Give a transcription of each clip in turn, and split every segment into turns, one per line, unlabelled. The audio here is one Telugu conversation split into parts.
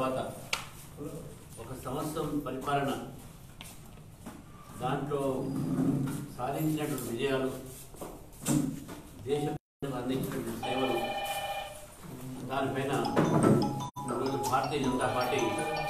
తర్వాత ఒక సంవత్సరం పరిపాలన దాంట్లో సాధించినటువంటి విజయాలు దేశ ప్రజలకు అందించినటువంటి సేవలు దానిపైన ఈరోజు భారతీయ జనతా పార్టీ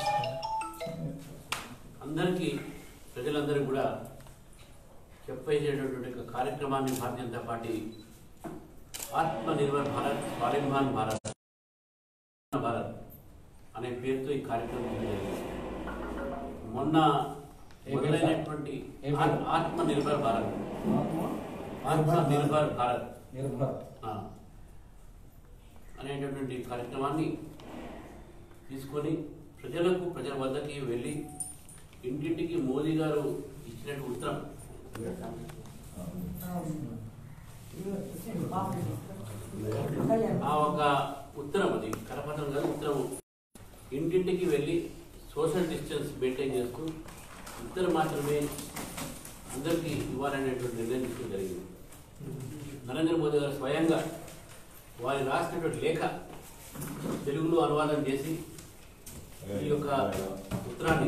అందరికీ ప్రజలందరికీ కూడా చెప్పేసేటటువంటి ఒక కార్యక్రమాన్ని భారతీయ జనతా పార్టీ ఆత్మ నిర్భర్ భారత్ స్వాభిమాన్ భారత్ భారత్ అనే పేరుతో ఈ కార్యక్రమం జరిగింది మొన్న
ఏ పేరు సార్?
మొదలైనటువంటి
ఏ పేరు?
ఆత్- ఆత్మ నిర్భర్ భారత్ ఆత్మ నిర్భర్ భారత్
నిర్భర్
ఆ, అనేటటువంటి కార్యక్రమాన్ని తీసుకొని ప్రజలకు ప్రజల వద్దకి వెళ్ళి ఇంటింటికి మోదీ గారు ఇచ్చినట్టు ఉత్తరం ఆ ఒక ఉత్తరం అది కరపత్రం కాదు ఉత్తరం ఇంటింటికి వెళ్ళి సోషల్ డిస్టెన్స్ మెయింటైన్ చేస్తూ ఉత్తరం మాత్రమే అందరికీ ఇవ్వాలనేటువంటి నిర్ణయం తీసుకోవడం జరిగింది నరేంద్ర మోదీ గారు స్వయంగా వారి రాసినటువంటి లేఖ తెలుగులో అనువాదం చేసి ఈ యొక్క ఉత్తరాన్ని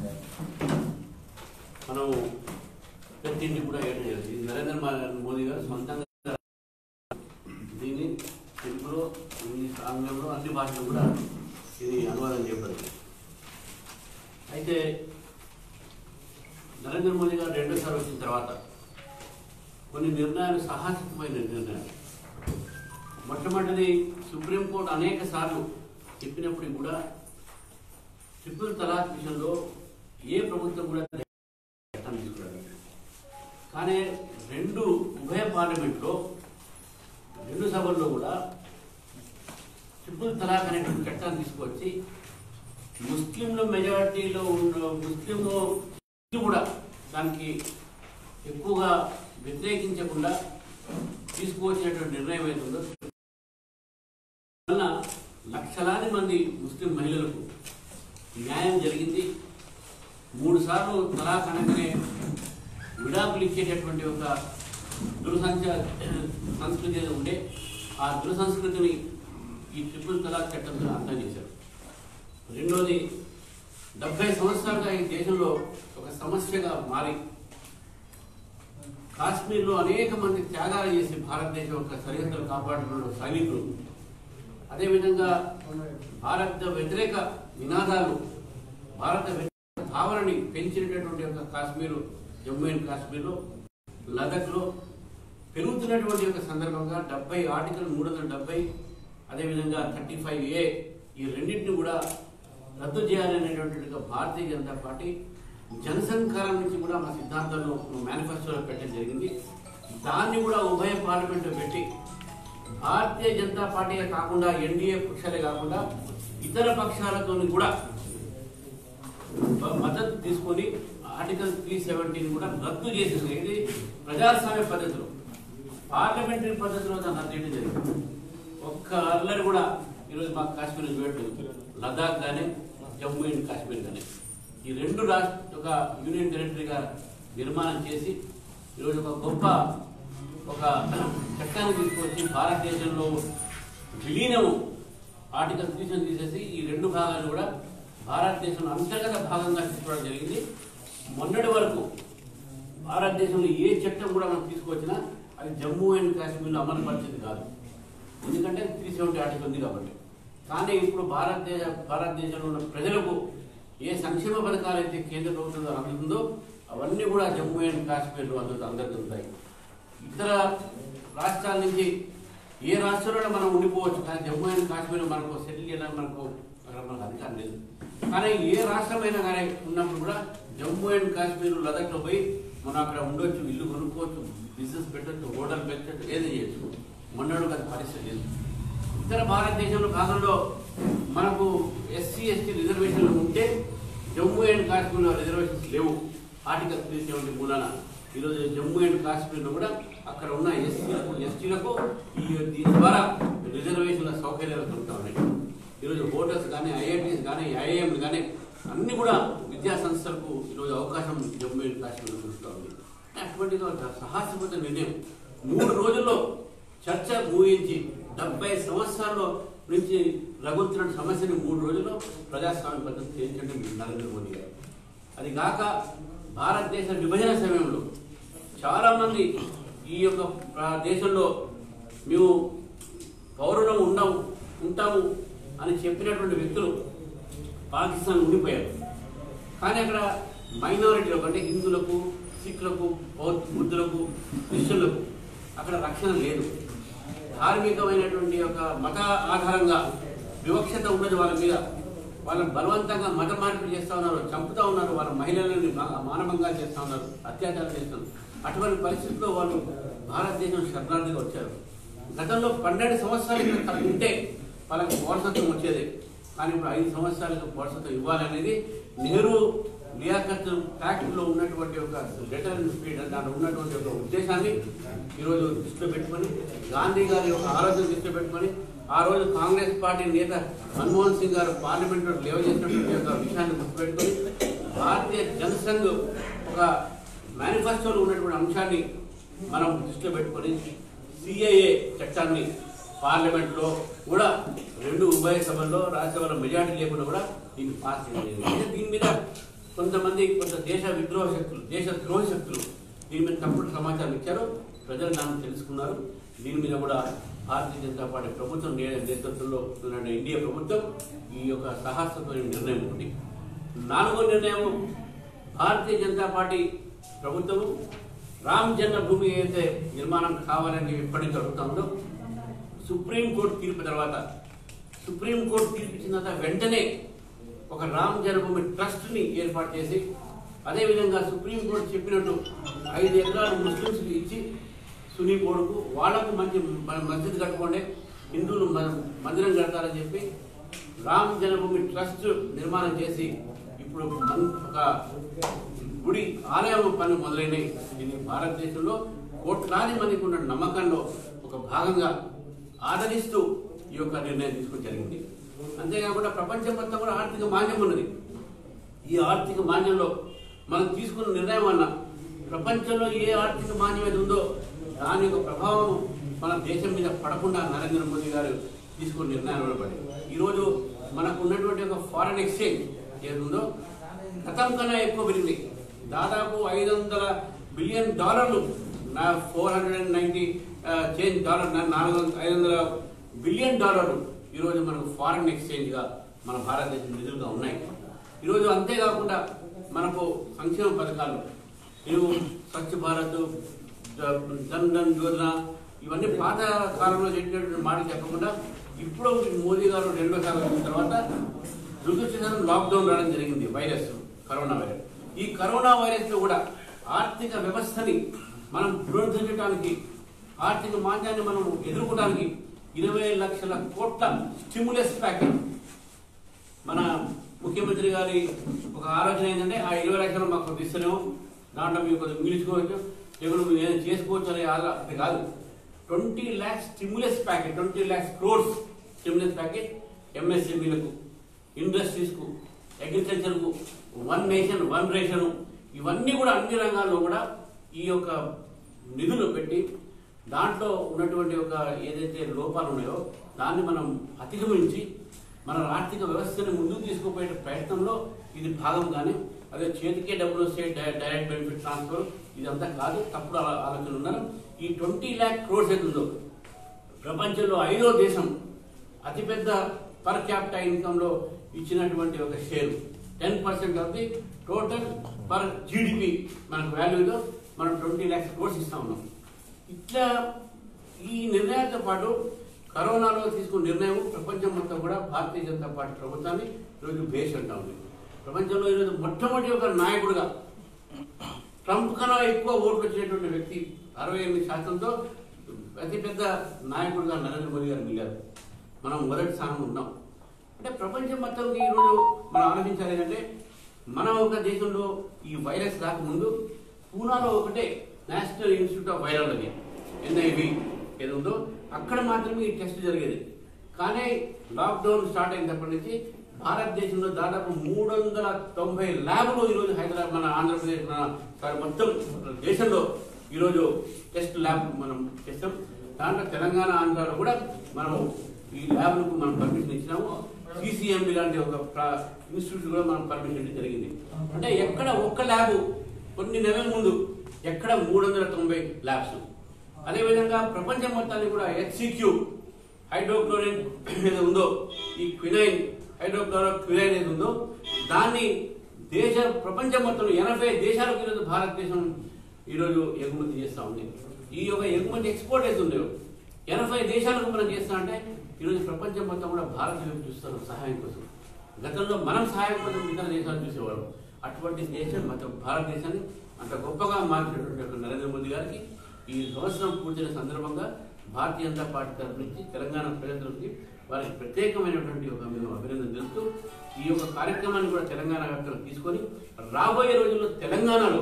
మనం ప్రతింటి కూడా వేయడం జరిగింది ఇది నరేంద్ర మా- మోదీ గారు సొంతంగా దీన్ని తెలుగులో ఇంగ్లీష్ ఆంగ్లంలో అన్ని భాషలు కూడా ఇది అనువాదం చేయబడింది అయితే నరేంద్ర మోదీ గారు రెండోసారి వచ్చిన తర్వాత కొన్ని నిర్ణయాలు సాహసికమైన నిర్ణయాలు మొట్టమొదటిది సుప్రీంకోర్టు అనేక సార్లు చెప్పినప్పటికీ కూడా ట్రిపుల్ తలాక్ విషయంలో ఏ ప్రభుత్వం కూడా చట్టం తీసుకురాలేదు కానీ రెండు ఉభయ పార్లమెంట్లో రెండు సభల్లో కూడా ట్రిపుల్ తలాక్ అనేటువంటి చట్టాన్ని తీసుకొచ్చి ముస్లింల మెజారిటీలో ఉన్న ముస్లింలు కూడా దానికి ఎక్కువగా వ్యతిరేకించకుండా తీసుకువచ్చినటువంటి నిర్ణయం ఏతుందో వలన లక్షలాది మంది ముస్లిం మహిళలకు న్యాయం జరిగింది మూడు సార్లు తలాక్ అనగానే విడాకులు ఇచ్చేటటువంటి ఒక దురసంచ సంస్కృతి ఏదో ఉండే ఆ దురసంస్కృతిని ఈ ట్రిపుల్ తలాక్ చట్టంతో అంతం చేశారు రెండోది డెబ్బై సంవత్సరాలుగా ఈ దేశంలో ఒక సమస్యగా మారి కాశ్మీర్లో అనేక మంది త్యాగాలు చేసి భారతదేశం యొక్క సరిహద్దులు కాపాడుతున్న సైనికులు అదేవిధంగా భారత వ్యతిరేక నినాదాలు భారత వ్యతిరేక భావనని పెంచినటువంటి యొక్క కాశ్మీరు జమ్మూ అండ్ కాశ్మీర్లో లదఖ్లో పెరుగుతున్నటువంటి యొక్క సందర్భంగా డెబ్బై ఆర్టికల్ మూడు వందల డెబ్బై అదేవిధంగా థర్టీ ఫైవ్ ఏ ఈ రెండింటిని కూడా రద్దు చేయాలనేటువంటి ఒక భారతీయ జనతా పార్టీ జనసంకారం నుంచి కూడా మా సిద్ధాంతాల్లో మేనిఫెస్టోలో పెట్టడం జరిగింది దాన్ని కూడా ఉభయ పార్లమెంట్లో పెట్టి భారతీయ జనతా పార్టీ కాకుండా ఎన్డీఏ పక్షాలే కాకుండా ఇతర పక్షాలతో కూడా మద్దతు తీసుకొని ఆర్టికల్ త్రీ సెవెంటీని కూడా రద్దు చేసింది ఇది ప్రజాస్వామ్య పద్ధతిలో పార్లమెంటరీ పద్ధతిలో దాన్ని రద్దు చేయడం జరిగింది ఒక్క అల్లరి కూడా ఈరోజు మాకు కాశ్మీర్ చూడట్లేదు లదాఖ్ కానీ జమ్మూ అండ్ కాశ్మీర్ కానీ ఈ రెండు రాష్ట్ర ఒక యూనియన్ టెరిటరీగా నిర్మాణం చేసి ఈరోజు ఒక గొప్ప ఒక చట్టాన్ని తీసుకొచ్చి భారతదేశంలో విలీనం ఆర్టికల్ తీసిన తీసేసి ఈ రెండు భాగాలు కూడా భారతదేశంలో అంతర్గత భాగంగా తీసుకోవడం జరిగింది మొన్నటి వరకు భారతదేశంలో ఏ చట్టం కూడా మనం తీసుకొచ్చినా అది జమ్మూ అండ్ కాశ్మీర్లో అమలు పరిచేది కాదు ఎందుకంటే త్రీ సెవెంటీ ఆర్టికల్ ఉంది కాబట్టి కానీ ఇప్పుడు భారతదేశ భారతదేశంలో ఉన్న ప్రజలకు ఏ సంక్షేమ పథకాలు అయితే కేంద్ర ప్రభుత్వం ద్వారా అందుతుందో అవన్నీ కూడా జమ్మూ అండ్ కాశ్మీర్లో అందు అందరికీ ఇతర రాష్ట్రాల నుంచి ఏ రాష్ట్రంలో మనం ఉండిపోవచ్చు కానీ జమ్మూ అండ్ కాశ్మీర్ మనకు సెటిల్ చేయడానికి మనకు అక్కడ మనకు అధికారం లేదు కానీ ఏ రాష్ట్రమైనా కానీ ఉన్నప్పుడు కూడా జమ్మూ అండ్ కాశ్మీర్ లదఖ్లో పోయి మనం అక్కడ ఉండొచ్చు ఇల్లు కొనుక్కోవచ్చు బిజినెస్ పెట్టచ్చు హోటల్ పెట్టచ్చు ఏది చేయొచ్చు మొన్నడు అది పరిస్థితి లేదు ఇతర భారతదేశంలో భాగంలో మనకు ఎస్సీ ఎస్టీ రిజర్వేషన్లు ఉంటే జమ్మూ అండ్ కాశ్మీర్లో రిజర్వేషన్స్ లేవు ఆర్టికల్ త్రీ సెవెంటీ మూలన ఈరోజు జమ్మూ అండ్ కాశ్మీర్లో కూడా అక్కడ ఉన్న ఎస్సీలకు ఎస్టీలకు ఈ దీని ద్వారా రిజర్వేషన్ల సౌకర్యాలు దొరుకుతా ఉన్నాయి ఈరోజు హోటల్స్ కానీ ఐఐటీస్ కానీ ఐఐఎం కానీ అన్ని కూడా విద్యా సంస్థలకు ఈరోజు అవకాశం జమ్మూ అండ్ కాశ్మీర్లో దొరుకుతా ఉంది అటువంటి ఒక సాహసపత నిర్ణయం మూడు రోజుల్లో చర్చ ఊహించి డెబ్బై సంవత్సరాల్లో నుంచి రగులుతున్న సమస్యని మూడు రోజుల్లో ప్రజాస్వామ్య పద్ధతి చేయించండి నరేంద్ర మోదీ గారు అది కాక భారతదేశ విభజన సమయంలో చాలామంది ఈ యొక్క ప్ర- దేశంలో మేము పౌరులం ఉండము ఉంటాము అని చెప్పినటువంటి వ్యక్తులు పాకిస్తాన్ ఉండిపోయారు కానీ అక్కడ మైనారిటీలకు అంటే హిందువులకు సిఖ్లకు బౌద్ధ బుద్ధులకు క్రిస్టియన్లకు అక్కడ రక్షణ లేదు ధార్మికమైనటువంటి ఒక మత ఆధారంగా వివక్షత ఉన్నది వాళ్ళ మీద వాళ్ళని బలవంతంగా మత మార్పిడి చేస్తూ ఉన్నారు చంపుతా ఉన్నారు వాళ్ళ మహిళలని మా- మానవంగా చేస్తూ ఉన్నారు అత్యాచారం చేస్తున్నారు అటువంటి పరిస్థితుల్లో వాళ్ళు భారతదేశం శరణార్థిగా వచ్చారు గతంలో పన్నెండు సంవత్సరాలు ఇక్కడ కలిగి ఉంటే వాళ్ళకి పౌరసత్వం వచ్చేది కానీ ఇప్పుడు ఐదు సంవత్సరాలకు పౌరసత్వం ఇవ్వాలనేది నెహ్రూ లియాఖత్ ఫ్యాక్టరీలో ఉన్నటువంటి ఒక లెటర్ స్పీడ్ దాంట్లో ఉన్నటువంటి ఒక ఉద్దేశాన్ని ఈరోజు దృష్టిలో పెట్టుకొని గాంధీ గారి యొక్క ఆలోచన దృష్టిలో పెట్టుకొని ఆ రోజు కాంగ్రెస్ పార్టీ నేత మన్మోహన్ సింగ్ గారు పార్లమెంట్లో లేవ చేసినటువంటి ఒక విషయాన్ని గుర్తుపెట్టుకొని భారతీయ జనసంఘ్ ఒక మేనిఫెస్టోలో ఉన్నటువంటి అంశాన్ని మనం దృష్టిలో పెట్టుకొని సిఐఏ చట్టాన్ని పార్లమెంట్లో కూడా రెండు ఉభయ సభల్లో రాజ్యసభలో మెజార్టీ లేకుండా కూడా దీన్ని పాస్ చేయలేదు అంటే దీని మీద కొంతమంది కొంత దేశ విద్రోహ శక్తులు దేశ ద్రోహ శక్తులు దీని మీద తప్పుడు సమాచారం ఇచ్చారు ప్రజలు దాన్ని తెలుసుకున్నారు దీని మీద కూడా భారతీయ జనతా పార్టీ ప్రభుత్వం నే- నేతృత్వంలో ఉన్న ఇండియా ప్రభుత్వం ఈ యొక్క సాహసమైన నిర్ణయం ఉంది నాలుగో నిర్ణయం భారతీయ జనతా పార్టీ ప్రభుత్వము రామ్ జన్మభూమి అయితే నిర్మాణం కావాలని ఎప్పటి నుంచి అడుగుతుందో సుప్రీంకోర్టు తీర్పు తర్వాత సుప్రీంకోర్టు తీర్పు ఇచ్చిన తర్వాత వెంటనే ఒక రామ్ జన్మభూమి ట్రస్ట్ని ఏర్పాటు చేసి అదేవిధంగా సుప్రీంకోర్టు చెప్పినట్టు ఐదు ఎకరాలు ముస్లింస్కి ఇచ్చి సునీ కొడుకు వాళ్లకు మంచి మ- మస్జిద్ కట్టుకోండి హిందువులు మ- మందిరం కడతారని చెప్పి రామ్ జన్మభూమి ట్రస్ట్ నిర్మాణం చేసి ఇప్పుడు మన్- ఒక గుడి ఆలయం పని మొదలైనవి ఇది భారతదేశంలో కోట్లాది మందికి ఉన్న నమ్మకంలో ఒక భాగంగా ఆదరిస్తూ ఈ యొక్క నిర్ణయం తీసుకోవడం జరిగింది అంతేకాకుండా ప్రపంచం మొత్తం కూడా ఆర్థిక మాన్యం ఉన్నది ఈ ఆర్థిక మాన్యంలో మనం తీసుకున్న నిర్ణయం అన్న ప్రపంచంలో ఏ ఆర్థిక మాన్యం ఏది ఉందో దాని యొక్క ప్రభావం మన దేశం మీద పడకుండా నరేంద్ర మోదీ గారు తీసుకున్న నిర్ణయాలు పడి ఈరోజు మనకు ఉన్నటువంటి ఒక ఫారెన్ ఎక్స్చేంజ్ ఏది ఉందో గతం కన్నా ఎక్కువ పెరిగింది దాదాపు ఐదు వందల బిలియన్ డాలర్లు నా four hundred and ninety change dollar నా- నాలుగు వందల ఐదు వందల బిలియన్ డాలర్లు ఈరోజు మనకు ఫారెన్ ఎక్స్చేంజ్గా మన భారతదేశం నిధులుగా ఉన్నాయి ఈరోజు అంతేకాకుండా మనకు సంక్షేమ పథకాలు ఇవి స్వచ్ఛ భారత్ జ- జన్ ధన్ యోజన ఇవన్నీ పాత కాలంలో చెప్పినటువంటి మాటలు చెప్పకుండా ఇప్పుడు మోదీ గారు రెండో సార్లు వచ్చిన తర్వాత దురదృష్టకరం లాక్డౌన్ రావడం జరిగింది వైరస్ కరోనా వైరస్ ఈ కరోనా వైరస్ లో కూడా ఆర్థిక వ్యవస్థని మనం పునరుద్ధరించడానికి ఆర్థిక మాంద్యాన్ని మనం ఎదుర్కోవడానికి ఇరవై లక్షల కోట్ల స్టిమ్యులస్ ప్యాకేజ్ మన ముఖ్యమంత్రి గారి ఒక ఆలోచన ఏంటంటే ఆ ఇరవై లక్షలు మాకు కొద్ది ఇస్తలేము దాంట్లో మీరు కొద్దిగా మిగిల్చుకోవచ్చు లేకుంటే మీరు ఏదైనా చేసుకోవచ్చు అనే ఆలో అది కాదు twenty lakhs stimulus package twenty lakhs crores stimulus package ఎంఎస్ఎంఈలకు ఇండస్ట్రీస్కు అగ్రికల్చర్కు వన్ నేషన్ వన్ రేషన్ ఇవన్నీ కూడా అన్ని రంగాల్లో కూడా ఈ యొక్క నిధులు పెట్టి దాంట్లో ఉన్నటువంటి ఒక ఏదైతే లోపాలు ఉన్నాయో దాన్ని మనం అధిగమించి మన ఆర్థిక వ్యవస్థని ముందుకు తీసుకుపోయే ప్రయత్నంలో ఇది భాగంగానే అదే చేతికే డబ్బులు వస్తే డై- డైరెక్ట్ బెనిఫిట్ ట్రాన్స్ఫర్ ఇదంతా కాదు తప్పుడు ఆలో- ఆలోచన ఉన్నారు ఈ ట్వంటీ ల్యాక్ క్రోర్స్ ఎంత ఉందో ప్రపంచంలో ఐదో దేశం అతిపెద్ద పర్ క్యాపిటల్ ఇన్కమ్ లో ఇచ్చినటువంటి ఒక share ten percent of the total per GDP మనకు వాల్యూలో మనం ట్వంటీ ల్యాక్స్ క్రోర్స్ ఇస్తా ఉన్నాం ఇట్లా ఈ నిర్ణయాలతో పాటు కరోనాలో తీసుకున్న నిర్ణయం ప్రపంచం మొత్తం కూడా భారతీయ జనతా పార్టీ ప్రభుత్వాన్ని ఈరోజు బేస్ అంటా ఉంది ప్రపంచంలో ఈరోజు మొట్టమొదటి ఒక నాయకుడిగా ట్రంప్ కన్నా ఎక్కువ ఓట్లు వచ్చినటువంటి వ్యక్తి అరవై ఎనిమిది శాతంతో అతిపెద్ద నాయకుడిగా నరేంద్ర మోదీ గారు మిగిలారు మనం మొదటి స్థానంలో ఉన్నాం అంటే ప్రపంచం మొత్తంకి ఈరోజు మనం ఆలోచించాలి ఏంటంటే మన ఒక దేశంలో ఈ వైరస్ రాకముందు పూనాలో ఒకటే national institute of virology NIV ఏది ఉందో అక్కడ మాత్రమే ఈ టెస్ట్ జరిగేది కానీ లాక్డౌన్ స్టార్ట్ అయినప్పటి నుంచి భారతదేశంలో దాదాపు మూడు వందల తొంభై ల్యాబ్లు ఈరోజు హైదరాబాద్ మన ఆంధ్రప్రదేశ్ మన సారీ మొత్తం దేశంలో ఈరోజు టెస్ట్ ల్యాబ్ మనం చేస్తాం దాంట్లో తెలంగాణ ఆంధ్రాలో కూడా మనం ఈ ల్యాబ్లకు మనం పర్మిషన్ ఇచ్చినాము సిసిఎంబి లాంటి ఒక ఇన్స్టిట్యూట్ కూడా మనం పర్మిషన్ ఇవ్వడం జరిగింది అంటే ఎక్కడ ఒక్క ల్యాబ్ కొన్ని నెలల ముందు ఎక్కడ మూడు వందల తొంభై ల్యాబ్స్ అదేవిధంగా ప్రపంచం మొత్తాన్ని కూడా హెచ్సిక్యూ హైడ్రోక్లోరిన్ ఏది ఉందో ఈ క్వినైన్ హైడ్రోక్లోరో క్వినైన్ ఏది ఉందో దాన్ని దేశ ప్రపంచం మొత్తం ఎనభై దేశాలకు ఈరోజు భారతదేశం ఈరోజు ఎగుమతి చేస్తూ ఉంది ఈ యొక్క ఎగుమతి ఎక్స్పోర్ట్ అయితే ఉందో ఎనభై దేశాలకు మనం చేస్తా అంటే ఈరోజు ప్రపంచం మొత్తం కూడా భారత వైపు చూస్తున్నారు సహాయం కోసం గతంలో మనం సహాయం కోసం ఇతర దేశాలు చూసేవాళ్ళం అటువంటి దేశం మొత్తం భారతదేశాన్ని అంత గొప్పగా మార్చినటువంటి యొక్క నరేంద్ర మోదీ గారికి ఈ సంవత్సరం పూర్తయిన సందర్భంగా భారతీయ జనతా పార్టీ తరఫు నుంచి తెలంగాణ ప్రజలకి వారికి ప్రత్యేకమైనటువంటి ఒక మేము అభినందన తెలుపుతూ ఈ యొక్క కార్యక్రమాన్ని కూడా తెలంగాణ వ్యాప్తంగా తీసుకొని రాబోయే రోజుల్లో తెలంగాణలో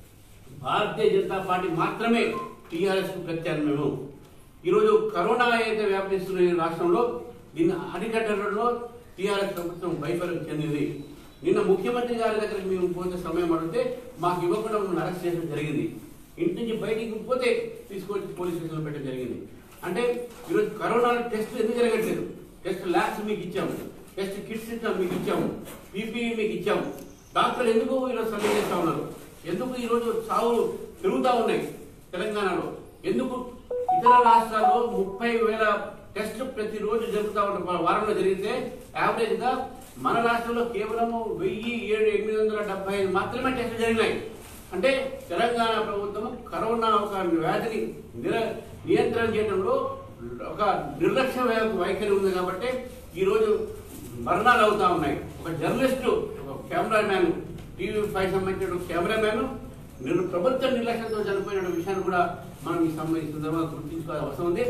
భారతీయ జనతా పార్టీ మాత్రమే టీఆర్ఎస్ కు ప్రత్యామ్నాయం ఈరోజు కరోనా ఏదైతే వ్యాపిస్తున్న ఈ రాష్ట్రంలో దీన్ని అరికట్టడంలో టీఆర్ఎస్ ప్రభుత్వం వైఫల్యం చెందింది నిన్న ముఖ్యమంత్రి గారి దగ్గరికి మేము పోతే సమయం అడిగితే మాకు ఇవ్వకుండా మమ్మల్ని అరెస్ట్ చేయడం జరిగింది ఇంటి నుంచి బయటికి పోతే తీసుకొచ్చి పోలీస్ స్టేషన్లో పెట్టడం జరిగింది అంటే ఈరోజు కరోనా టెస్ట్ ఎందుకు జరగట్లేదు టెస్ట్ ల్యాబ్స్ మీకు ఇచ్చాము టెస్ట్ కిట్స్ ఇచ్చాము మీకు ఇచ్చాము పీపీఈ మీకు ఇచ్చాము డాక్టర్లు ఎందుకు ఈరోజు సమ్మె చేస్తా ఉన్నారు ఎందుకు ఈరోజు సావులు పెరుగుతా ఉన్నాయి తెలంగాణలో ఎందుకు ఇతర రాష్ట్రాల్లో ముప్పై వేల టెస్టులు ప్రతిరోజు జరుగుతూ ఉంటాయి వారంలో జరిగితే యావరేజ్ గా మన రాష్ట్రంలో కేవలం వెయ్యి ఏడు ఎనిమిది వందల డెబ్బై ఐదు మాత్రమే టెస్టులు జరిగినాయి అంటే తెలంగాణ ప్రభుత్వం కరోనా ఒక వ్యాధిని నిర నియంత్రణ చేయడంలో ఒక నిర్లక్ష్య వై- వైఖరి ఉంది కాబట్టి ఈరోజు మరణాలు అవుతా ఉన్నాయి ఒక జర్నలిస్టు ఒక కెమెరామ్యాన్ టీవీ ఫైవ్ సంబంధించిన ఒక కెమెరామ్యాన్ నిర్ ప్రభుత్వ నిర్లక్ష్యంతో చనిపోయిన విషయాన్ని కూడా మనం ఈ సంబంధ ఈ సందర్భంగా గుర్తించుకోవాల్సిన అవసరం ఉంది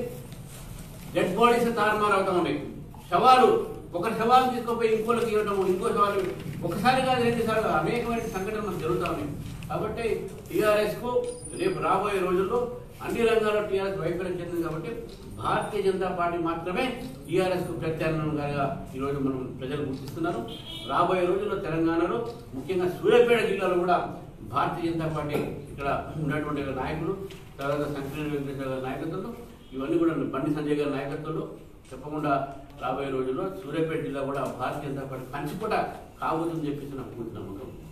డెడ్ బాడీస్ తారుమారు అవుతా ఉన్నాయి శవాలు ఒక శవాలు తీసుకుపోయి ఇంకోళ్ళకి ఇవ్వడం ఇంకో శవాలు ఒకసారి కాదు రెండు సార్లు అనేకమైన సంఘటనలు మనకు జరుగుతా ఉన్నాయి కాబట్టి టీఆర్ఎస్ కు రేపు రాబోయే రోజుల్లో అన్ని రంగాల్లో టీఆర్ఎస్ వైఫల్యం చెందింది కాబట్టి భారతీయ జనతా పార్టీ మాత్రమే టీఆర్ఎస్ కు ప్రత్యామ్నాయంగా ఈ రోజు మనం ప్రజలు గుర్తిస్తున్నారు రాబోయే రోజుల్లో తెలంగాణలో ముఖ్యంగా సూర్యాపేట జిల్లాలో కూడా భారతీయ జనతా పార్టీ ఇక్కడ ఉన్నటువంటి నాయకులు తర్వాత సంకీర్ణ వెంకటేశ్వర గారి నాయకత్వంలో ఇవన్నీ కూడా బండి సంజయ్ గారి నాయకత్వంలో తప్పకుండా రాబోయే రోజుల్లో సూర్యాపేట జిల్లా కూడా భారతీయ జనతా పార్టీ కంచిపూట కాబోతుందని చెప్పేసి నాకు పూర్తి నమ్మకం